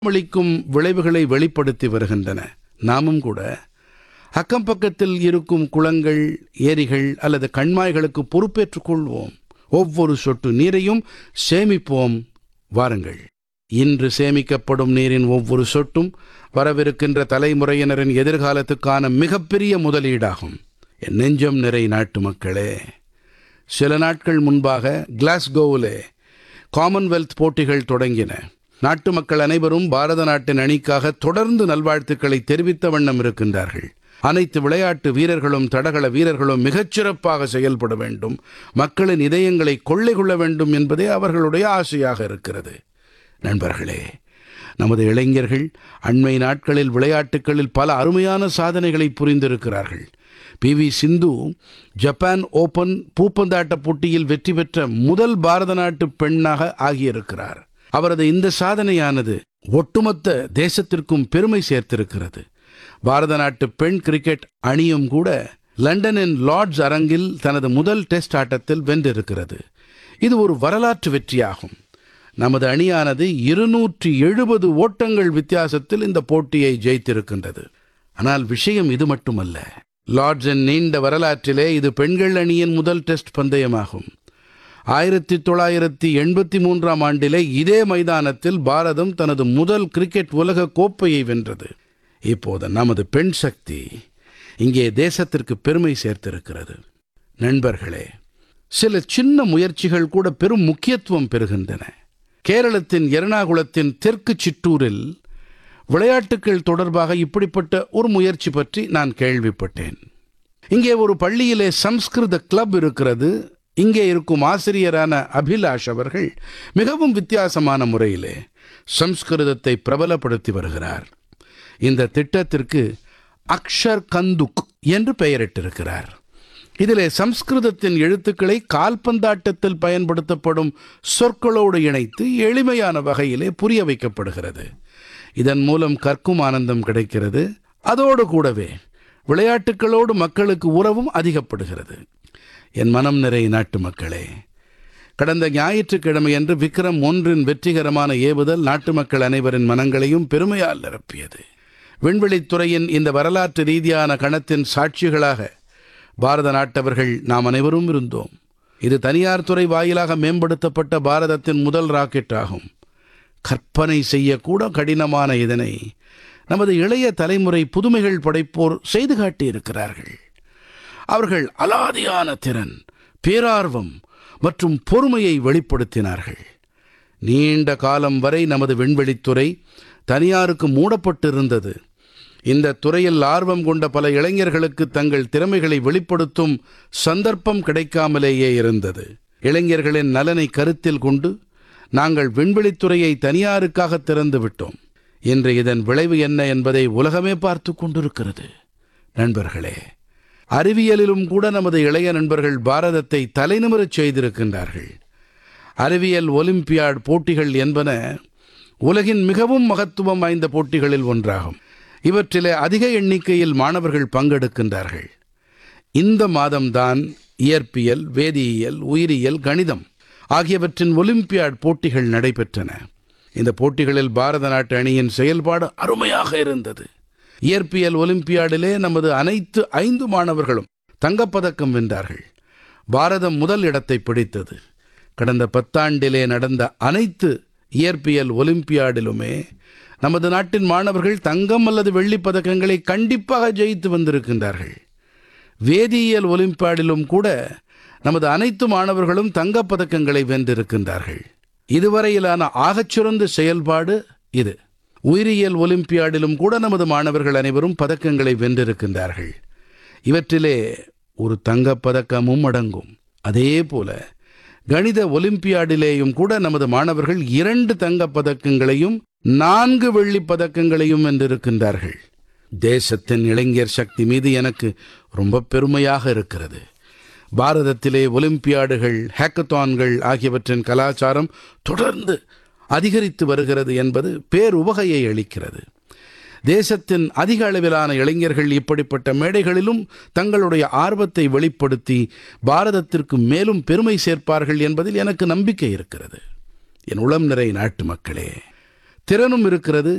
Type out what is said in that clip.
அளிக்கும் விளைவுகளை வெளிப்படுத்தி வருகின்றன நாமும் கூட அக்கம் பக்கத்தில் இருக்கும் குளங்கள் ஏரிகள் அல்லது கண்மாய்களுக்கு பொறுப்பேற்றுக் கொள்வோம் ஒவ்வொரு சொட்டு நீரையும் சேமிப்போம் வாருங்கள் இன்று சேமிக்கப்படும் நீரின் ஒவ்வொரு சொட்டும் வரவிருக்கின்ற தலைமுறையினரின் எதிர்காலத்துக்கான மிகப்பெரிய முதலீடாகும் என் நெஞ்சம் நிறை நாட்டு மக்களே சில நாட்கள் முன்பாக கிளாஸ்கோவிலே காமன்வெல்த் போட்டிகள் தொடங்கின நாட்டு மக்கள் அனைவரும் பாரத நாட்டின் அணிக்காக தொடர்ந்து நல்வாழ்த்துக்களை தெரிவித்த வண்ணம் இருக்கின்றார்கள் அனைத்து விளையாட்டு வீரர்களும் தடகள வீரர்களும் மிகச்சிறப்பாக செயல்பட வேண்டும் மக்களின் இதயங்களை கொள்ளை கொள்ள வேண்டும் என்பதே அவர்களுடைய ஆசையாக இருக்கிறது நண்பர்களே நமது இளைஞர்கள் அண்மை நாட்களில் விளையாட்டுகளில் பல அருமையான சாதனைகளை புரிந்திருக்கிறார்கள் P V Sindhu Japan Open பூப்பந்தாட்ட போட்டியில் வெற்றி பெற்ற முதல் பாரத நாட்டு பெண்ணாக ஆகியிருக்கிறார் அவரது இந்த சாதனையானது ஒட்டுமொத்த தேசத்திற்கும் பெருமை சேர்த்திருக்கிறது பாரத நாட்டு பெண் கிரிக்கெட் அணியும் கூட லண்டனின் லார்ட்ஸ் அரங்கில் தனது முதல் டெஸ்ட் ஆட்டத்தில் வென்றிருக்கிறது இது ஒரு வரலாற்று வெற்றியாகும் நமது அணியானது இருநூற்றி எழுபது ஓட்டங்கள் வித்தியாசத்தில் இந்த போட்டியை ஜெயித்திருக்கின்றது ஆனால் விஷயம் இது மட்டுமல்ல லார்ட்ஸின் நீண்ட வரலாற்றிலே இது பெண்கள் அணியின் முதல் டெஸ்ட் பந்தயமாகும் ஆயிரத்தி தொள்ளாயிரத்தி எண்பத்தி மூன்றாம் ஆண்டிலே இதே மைதானத்தில் பாரதம் தனது முதல் கிரிக்கெட் உலக கோப்பையை வென்றது இப்போது நமது பெண் சக்தி இங்கே தேசத்திற்கு பெருமை சேர்த்திருக்கிறது நண்பர்களே சில சின்ன முயற்சிகள் கூட பெரும் முக்கியத்துவம் பெறுகின்றன கேரளத்தின் எர்ணாகுளத்தின் தெற்கு சிற்றூரில் விளையாட்டுகள் தொடர்பாக இப்படிப்பட்ட ஒரு முயற்சி பற்றி நான் கேள்விப்பட்டேன் இங்கே ஒரு பள்ளியிலே சம்ஸ்கிருத கிளப் இருக்கிறது இங்கே இருக்கும் ஆசிரியரான அபிலாஷ் அவர்கள் மிகவும் வித்தியாசமான முறையிலே சம்ஸ்கிருதத்தை பிரபலப்படுத்தி வருகிறார் இந்த திட்டத்திற்கு அக்ஷர் கந்துக் என்று பெயரிட்டிருக்கிறார் இதிலே சம்ஸ்கிருதத்தின் எழுத்துக்களை கால்பந்தாட்டத்தில் பயன்படுத்தப்படும் சொற்களோடு இணைத்து எளிமையான வகையிலே புரிய வைக்கப்படுகிறது இதன் மூலம் கற்கும் ஆனந்தம் கிடைக்கிறது அதோடு கூடவே விளையாட்டுகளோடு மக்களுக்கு உறவும் அதிகப்படுகிறது என் மனம் நிறை நாட்டு மக்களே கடந்த ஞாயிற்றுக்கிழமையன்று விக்ரம் ஒன்றின் வெற்றிகரமான ஏவுதல் நாட்டு மக்கள் அனைவரின் மனங்களையும் பெருமையால் நிரப்பியது விண்வெளித்துறையின் இந்த வரலாற்று ரீதியான கணத்தின் சாட்சிகளாக பாரத நாட்டவர்கள் நாம் அனைவரும் இருந்தோம் இது தனியார் துறை வாயிலாக மேம்படுத்தப்பட்ட பாரதத்தின் முதல் ராக்கெட் ஆகும் கற்பனை செய்யக்கூட கடினமான இதனை நமது இளைய தலைமுறை புதுமைகள் படைப்போர் செய்து காட்டியிருக்கிறார்கள் அவர்கள் அலாதியான திறன் பேரார்வம் மற்றும் பொறுமையை வெளிப்படுத்தினார்கள் நீண்ட காலம் வரை நமது விண்வெளித்துறை தனியாருக்கு மூடப்பட்டிருந்தது இந்த துறையில் ஆர்வம் கொண்ட பல இளைஞர்களுக்கு தங்கள் திறமைகளை வெளிப்படுத்தும் சந்தர்ப்பம் கிடைக்காமலேயே இருந்தது இளைஞர்களின் நலனை கருத்தில் கொண்டு நாங்கள் விண்வெளித்துறையை தனியாருக்காக திறந்து விட்டோம் இன்று இதன் விளைவு என்ன என்பதை உலகமே பார்த்து கொண்டிருக்கிறது நண்பர்களே அறிவியலிலும் கூட நமது இளைய நண்பர்கள் பாரதத்தை தலைநிமிரச் செய்திருக்கின்றார்கள் அறிவியல் ஒலிம்பியாட் போட்டிகள் என்பன உலகின் மிகவும் மகத்துவம் வாய்ந்த போட்டிகளில் ஒன்றாகும் இவற்றிலே அதிக எண்ணிக்கையில் மாணவர்கள் பங்கெடுக்கின்றார்கள் இந்த மாதம்தான் இயற்பியல் வேதியியல் உயிரியல் கணிதம் ஆகியவற்றின் ஒலிம்பியாட் போட்டிகள் நடைபெற்றன இந்த போட்டிகளில் பாரத நாட்டு அணியின் செயல்பாடு அருமையாக இருந்தது இயற்பியல் ஒலிம்பியாடிலே நமது அனைத்து ஐந்து மாணவர்களும் தங்கப்பதக்கம் வென்றார்கள் பாரதம் முதல் இடத்தை பிடித்தது கடந்த பத்தாண்டிலே நடந்த அனைத்து இயற்பியல் ஒலிம்பியாடிலுமே நமது நாட்டின் மாணவர்கள் தங்கம் அல்லது வெள்ளிப் பதக்கங்களை கண்டிப்பாக ஜெயித்து வந்திருக்கின்றார்கள் வேதியியல் ஒலிம்பியாடிலும் கூட நமது அனைத்து மாணவர்களும் தங்கப் பதக்கங்களை வென்றிருக்கின்றார்கள் இதுவரையிலான ஆகச்சிறந்த செயல்பாடு இது உயிரியல் ஒலிம்பியாடிலும் கூட நமது மாணவர்கள் அனைவரும் பதக்கங்களை வென்றிருக்கின்றார்கள் இவற்றிலே ஒரு தங்கப் பதக்கமும் அடங்கும் அதே போல கணித ஒலிம்பியாடிலேயும் கூட நமது மாணவர்கள் இரண்டு தங்கப் பதக்கங்களையும் நான்கு வெள்ளிப் பதக்கங்களையும் வென்றிருக்கின்றார்கள் தேசத்தின் இளைஞர் சக்தி மீது எனக்கு ரொம்ப பெருமையாக இருக்கிறது பாரதத்திலே ஒலிம்பியாடுகள் ஹேக்கத்தான்கள் ஆகியவற்றின் கலாச்சாரம் தொடர்ந்து அதிகரித்து வருகிறது என்பது பேருவகையை அளிக்கிறது தேசத்தின் அதிக அளவிலான இளைஞர்கள் இப்படிப்பட்ட மேடைகளிலும் தங்களுடைய ஆர்வத்தை வெளிப்படுத்தி பாரதத்திற்கு மேலும் பெருமை சேர்ப்பார்கள் என்பதில் எனக்கு நம்பிக்கை இருக்கிறது என் உளம் நிறை நாட்டு மக்களே திறனும் இருக்கிறது